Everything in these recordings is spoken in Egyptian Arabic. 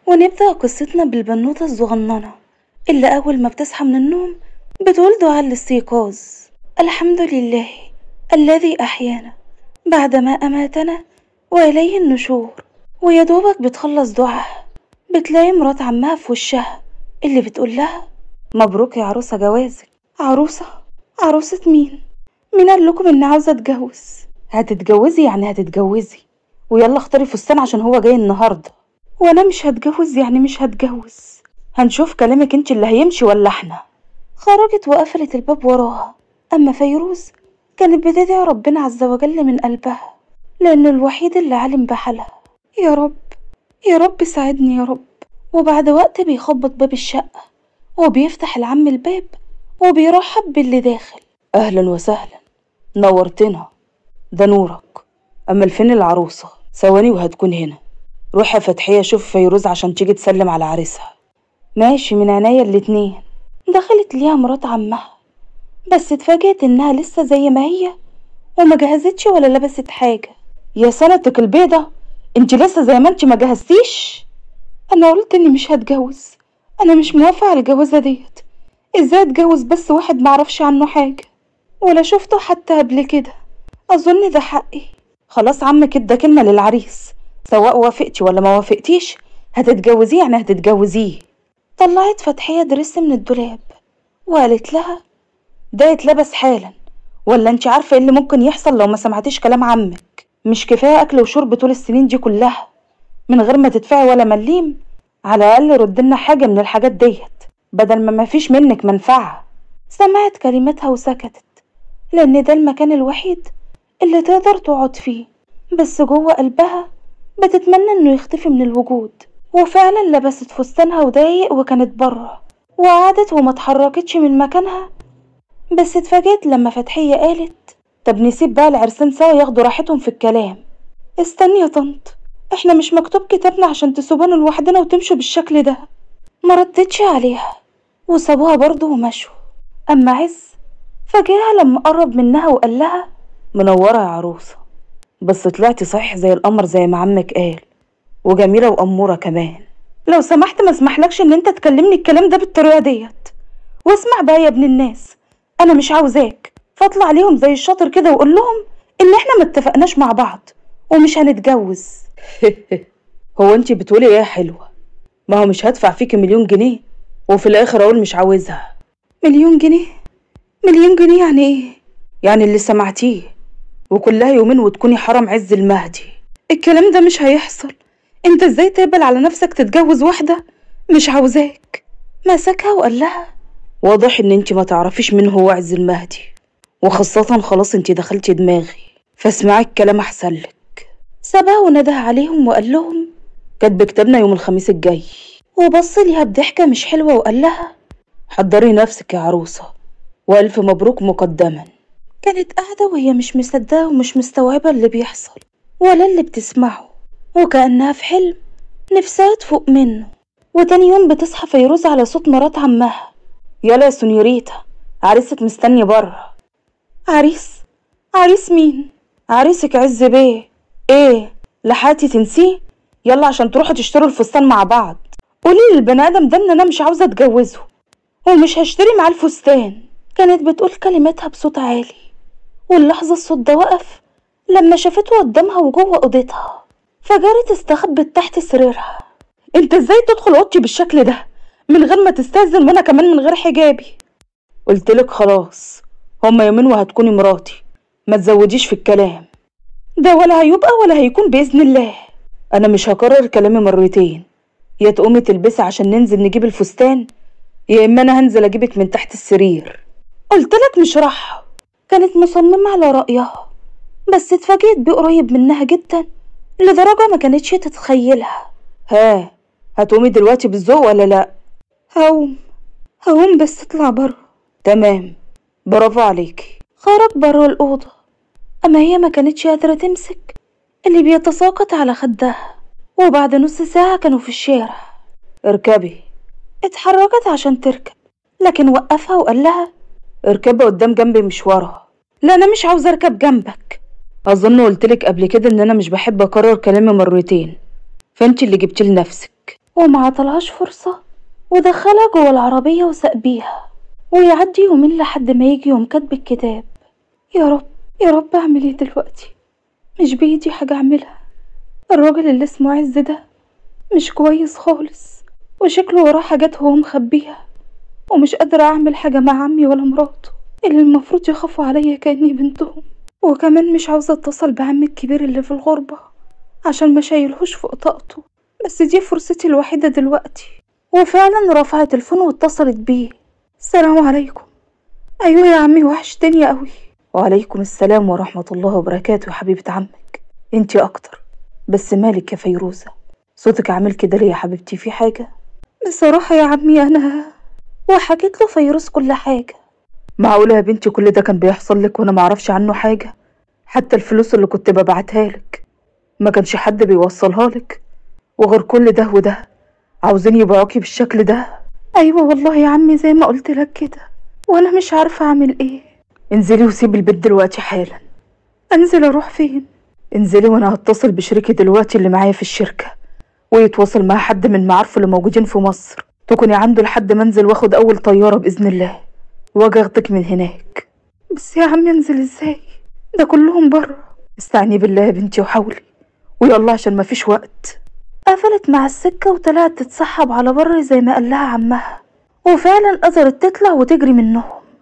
ونبدأ قصتنا بالبنوتة الصغننة اللي أول ما بتصحى من النوم بتقول دعاء الاستيقاظ الحمد لله الذي أحيانا بعدما أماتنا وإليه النشور ويا دوبك بتخلص دعاء بتلاقي مرات عمها في وشها اللي بتقول لها مبروك يا عروسة جوازك عروسة عروسة مين مين قال لكم إني عاوزة أتجوز هتتجوزي يعني هتتجوزي ويلا اختاري فستان عشان هو جاي النهارده وانا مش هتجوز يعني مش هتجوز هنشوف كلامك انت اللي هيمشي ولا احنا خرجت وقفلت الباب وراها اما فيروز كانت بتدعي ربنا عز وجل من قلبها لانه الوحيد اللي علم بحالها يا رب يا رب ساعدني يا رب وبعد وقت بيخبط باب الشقة وبيفتح العم الباب وبيرحب باللي داخل اهلا وسهلا نورتنا ده نورك أما فين العروسة ثواني وهتكون هنا روح يا فتحية شوف فيروز عشان تيجي تسلم على عريسها ماشي من عينيا الاتنين دخلت ليها مرات عمها بس اتفاجئت انها لسه زي ما هي وما جهزتش ولا لبست حاجة يا سنتك البيضة انت لسه زي ما انت ما جهزتيش انا قلت اني مش هتجوز انا مش موافقة على الجوازة ديت ازاي اتجوز بس واحد معرفش عنه حاجة ولا شفته حتى قبل كده اظن ده حقي خلاص عمك ادى كلمة للعريس سواء وافقتي ولا ما وافقتيش هتتجوزيه يعني هتتجوزيه طلعت فتحية درس من الدولاب وقالت لها ده يتلبس حالا ولا انت عارفة ايه اللي ممكن يحصل لو ما سمعتيش كلام عمك مش كفاية اكل وشرب طول السنين دي كلها من غير ما تدفعي ولا مليم على الاقل ردلنا حاجة من الحاجات ديت بدل ما مفيش منك منفعة سمعت كلماتها وسكتت لان ده المكان الوحيد اللي تقدر تقعد فيه بس جوه قلبها بتتمنى انه يختفي من الوجود وفعلا لبست فستانها وضايق وكانت بره وقعدت وما اتحركتش من مكانها بس اتفاجئت لما فتحية قالت طب نسيب بقى العرسان سوا ياخدوا راحتهم في الكلام استني يا طنط احنا مش مكتوب كتابنا عشان تسيبونا لوحدنا وتمشوا بالشكل ده ما ردتش عليها وسابوها برضه ومشوا اما عز فجاها لما قرب منها وقال لها منورة يا عروسة بس طلعتي صحيح زي القمر زي ما عمك قال وجميلة وأمورة كمان لو سمحت ما اسمحلكش ان انت تكلمني الكلام ده بالطريقة ديت واسمع بقى يا ابن الناس انا مش عاوزاك فاطلع عليهم زي الشاطر كده وقول لهم ان احنا ما اتفقناش مع بعض ومش هنتجوز هو انت بتقولي ايه يا حلوة ما هو مش هدفع فيكي مليون جنيه وفي الاخر اقول مش عاوزها مليون جنيه مليون جنيه يعني ايه يعني اللي سمعتيه وكلها يومين وتكوني حرم عز المهدي الكلام ده مش هيحصل انت ازاي تقبل على نفسك تتجوز واحدة مش عاوزاك مسكها وقال لها واضح ان انت ما تعرفيش مين هو عز المهدي وخاصة خلاص انت دخلتي دماغي فاسمعي الكلام احسن لك سابها ونده عليهم وقال لهم كاتب كتابنا يوم الخميس الجاي وبص ليها بضحكة مش حلوة وقال لها حضري نفسك يا عروسة وألف مبروك مقدما كانت قاعدة وهي مش مصدقة ومش مستوعبة اللي بيحصل ولا اللي بتسمعه وكأنها في حلم نفسها تفوق منه وتاني يوم بتصحى فيروز على صوت مرات عمها يلا يا سونيوريتا عريسك مستني بره عريس عريس مين عريسك عز بيه ايه لحقتي تنسيه يلا عشان تروحوا تشتروا الفستان مع بعض قولي للبني ادم ده ان انا مش عاوزه اتجوزه ومش هشتري معاه الفستان كانت بتقول كلماتها بصوت عالي واللحظة الصوت ده وقف لما شافته قدامها وجوه اوضتها فجرت استخبت تحت سريرها انت ازاي تدخل اوضتي بالشكل ده من غير ما تستأذن وانا كمان من غير حجابي قلتلك خلاص هما يومين وهتكوني مراتي ما تزوديش في الكلام ده ولا هيبقى ولا هيكون بإذن الله أنا مش هكرر كلامي مرتين يا تقومي تلبسي عشان ننزل نجيب الفستان يا إما أنا هنزل أجيبك من تحت السرير قلتلك مش راح كانت مصممة على رأيها بس اتفاجئت بيه قريب منها جدا لدرجة ما كانتش تتخيلها ها هتقومي دلوقتي بالذوق ولا لأ؟ هقوم هقوم بس اطلع بره تمام برافو عليكي خرج بره الأوضة أما هي ما كانتش قادرة تمسك اللي بيتساقط على خدها وبعد نص ساعة كانوا في الشارع اركبي اتحركت عشان تركب لكن وقفها وقال لها اركبي قدام جنبي مش ورا لا انا مش عاوزه اركب جنبك اظن قلتلك قبل كده ان انا مش بحب اكرر كلامي مرتين فانت اللي جبتي لنفسك وما عطلهاش فرصة ودخلها جوه العربية وساق بيها ويعدي يومين لحد ما يجي يوم كاتب الكتاب يا رب يا رب اعمل ايه دلوقتي مش بايدي حاجة اعملها الراجل اللي اسمه عز ده مش كويس خالص وشكله وراه حاجات هو مخبيها ومش قادرة اعمل حاجة مع عمي ولا مراته اللي المفروض يخافوا عليا كأني بنتهم وكمان مش عاوزة اتصل بعمي الكبير اللي في الغربة عشان ما شايلهوش فوق طاقته بس دي فرصتي الوحيدة دلوقتي وفعلا رفعت الفون واتصلت بيه السلام عليكم ايوه يا عمي وحشتني قوي وعليكم السلام ورحمة الله وبركاته يا حبيبة عمك انتي اكتر بس مالك يا فيروزة صوتك عامل كده ليه يا حبيبتي في حاجة بصراحة يا عمي انا وحكيت له فيروز كل حاجة معقولة يا بنتي كل ده كان بيحصل لك وانا معرفش عنه حاجة حتى الفلوس اللي كنت ببعتها لك ما كانش حد بيوصلها لك وغير كل ده وده عاوزين يبيعوكي بالشكل ده ايوه والله يا عمي زي ما قلت لك كده وانا مش عارفه اعمل ايه انزلي وسيبي البيت دلوقتي حالا انزل اروح فين انزلي وانا هتصل بشريكي دلوقتي اللي معايا في الشركه ويتواصل مع حد من معارفه اللي موجودين في مصر تكوني عنده لحد ما انزل واخد اول طياره باذن الله واجي اخدك من هناك بس يا عمي انزل ازاي ده كلهم بره استعني بالله يا بنتي وحاولي ويلا عشان مفيش وقت قفلت مع السكة وطلعت تتسحب على بر زي ما قال لها عمها وفعلا قدرت تطلع وتجري منهم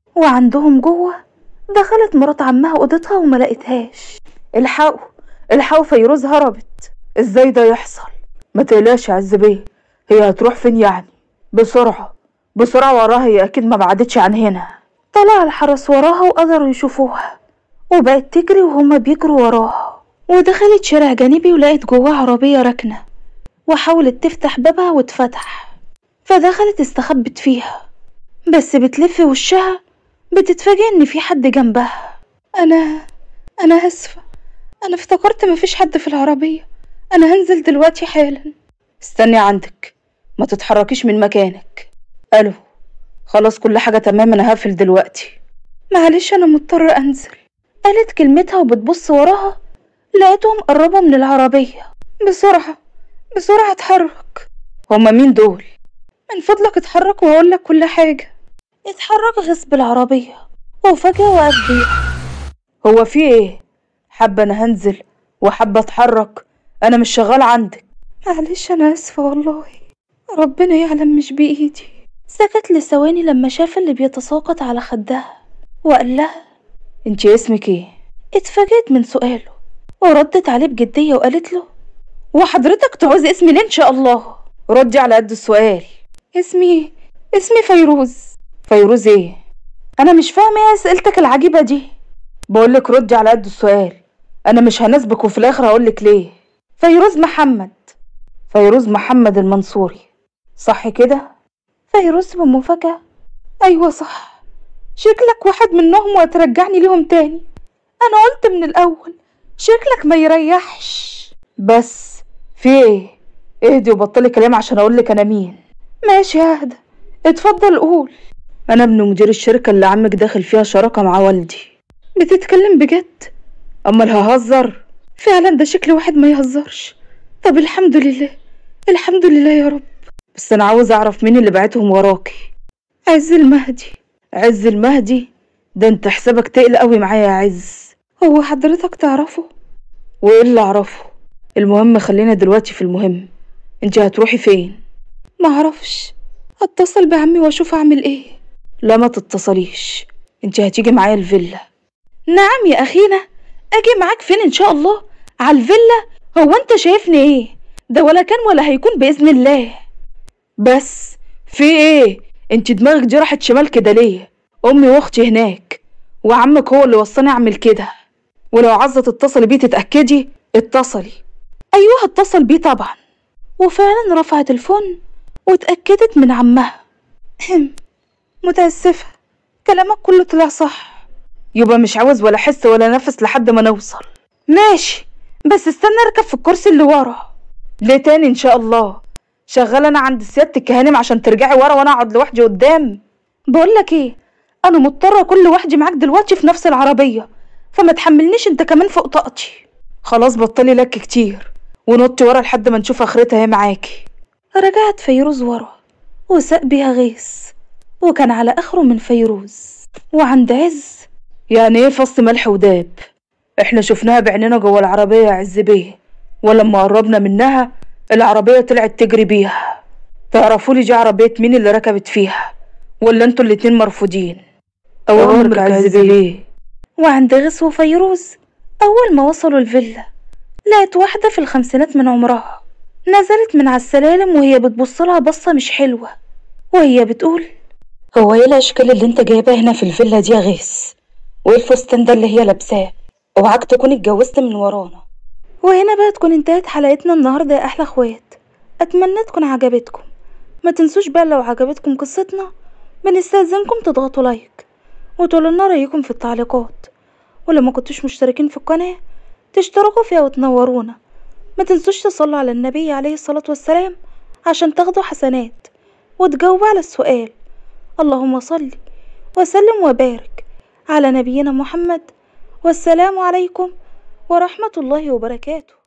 وعندهم جوه دخلت مرات عمها اوضتها وما لقيتهاش الحقوا الحقوا فيروز هربت ازاي ده يحصل ما تقلقش يا عز بيه هي هتروح فين يعني بسرعة بسرعة وراها هي أكيد ما بعدتش عن هنا طلع الحرس وراها وقدروا يشوفوها وبقت تجري وهما بيجروا وراها ودخلت شارع جانبي ولقت جواه عربية راكنة وحاولت تفتح بابها واتفتح فدخلت استخبت فيها بس بتلف وشها بتتفاجئ ان في حد جنبها انا انا اسفة انا افتكرت مفيش حد في العربية انا هنزل دلوقتي حالا استني عندك ما تتحركيش من مكانك الو خلاص كل حاجة تمام انا هقفل دلوقتي معلش انا مضطرة انزل قالت كلمتها وبتبص وراها لقيتهم قربوا من العربية بسرعة بسرعة اتحرك هما مين دول؟ من فضلك اتحرك وهقولك كل حاجة اتحرك غصب العربية وفجأة وقف بيها هو في ايه؟ حابة انا هنزل وحابة اتحرك انا مش شغال عندك معلش انا اسفة والله ربنا يعلم مش بايدي سكت لثواني لما شاف اللي بيتساقط على خدها وقال لها انتي اسمك ايه؟ اتفاجئت من سؤاله وردت عليه بجدية وقالت له وحضرتك تعوز اسمي ليه ان شاء الله ردي على قد السؤال اسمي اسمي فيروز فيروز ايه انا مش فاهمه ايه اسئلتك العجيبه دي بقولك ردي على قد السؤال انا مش هناسبك وفي الاخر هقولك ليه فيروز محمد فيروز محمد المنصوري صح كده فيروز بمفاجأة ايوه صح شكلك واحد منهم وهترجعني ليهم تاني انا قلت من الاول شكلك ما يريحش بس في ايه اهدي وبطلي كلام عشان اقولك انا مين ماشي ههدى اتفضل قول انا ابن مدير الشركة اللي عمك داخل فيها شراكة مع والدي بتتكلم بجد امال ههزر فعلا ده شكل واحد ما يهزرش طب الحمد لله الحمد لله يا رب بس انا عاوز اعرف مين اللي بعتهم وراكي عز المهدي عز المهدي ده انت حسابك تقل قوي معايا يا عز هو حضرتك تعرفه وايه اللي اعرفه المهم خلينا دلوقتي في المهم انت هتروحي فين معرفش اتصل بعمي واشوف اعمل ايه لا ما تتصليش انت هتيجي معايا الفيلا نعم يا اخينا اجي معاك فين ان شاء الله على الفيلا هو انت شايفني ايه ده ولا كان ولا هيكون باذن الله بس في ايه انت دماغك دي راحت شمال كده ليه امي واختي هناك وعمك هو اللي وصاني اعمل كده ولو عايزه تتصلي بيه تتاكدي اتصلي ايوه هتصل بيه طبعا وفعلا رفعت الفون واتاكدت من عمها متاسفه كلامك كله طلع صح يبقى مش عاوز ولا حس ولا نفس لحد ما نوصل ماشي بس استنى اركب في الكرسي اللي ورا ليه تاني ان شاء الله شغال انا عند سياده الكهانم عشان ترجعي ورا وانا اقعد لوحدي قدام بقولك ايه انا مضطره كل لوحدي معاك دلوقتي في نفس العربيه فما تحملنيش انت كمان فوق طاقتي خلاص بطلي لك كتير ونطي ورا لحد ما نشوف اخرتها هي معاكي رجعت فيروز ورا وساق بيها غيث وكان على آخره من فيروز وعند عز يعني ايه فص ملح وداب احنا شفناها بعيننا جوه العربية يا عز بيه ولما قربنا منها العربية طلعت تجري بيها تعرفوا لي دي عربية مين اللي ركبت فيها ولا انتوا الاتنين مرفوضين أوامرك يا عز بيه وعند غيث وفيروز أول ما وصلوا الفيلا لقت واحدة في الخمسينات من عمرها نزلت من على السلالم وهي بتبصلها بصة مش حلوة وهي بتقول هو ايه الاشكال اللي انت جايبها هنا في الفيلا دي يا غيث وايه الفستان ده اللي هي لابساه اوعاك تكون اتجوزت من ورانا وهنا بقى تكون انتهت حلقتنا النهاردة يا أحلى اخوات أتمنى تكون عجبتكم ما تنسوش بقى لو عجبتكم قصتنا بنستأذنكم تضغطوا لايك وتقولوا لنا رأيكم في التعليقات ولو ما كنتوش مشتركين في القناة تشتركوا فيها وتنورونا ما تنسوش تصلوا على النبي عليه الصلاة والسلام عشان تاخدوا حسنات وتجاوبوا على السؤال اللهم صل وسلم وبارك على نبينا محمد والسلام عليكم ورحمة الله وبركاته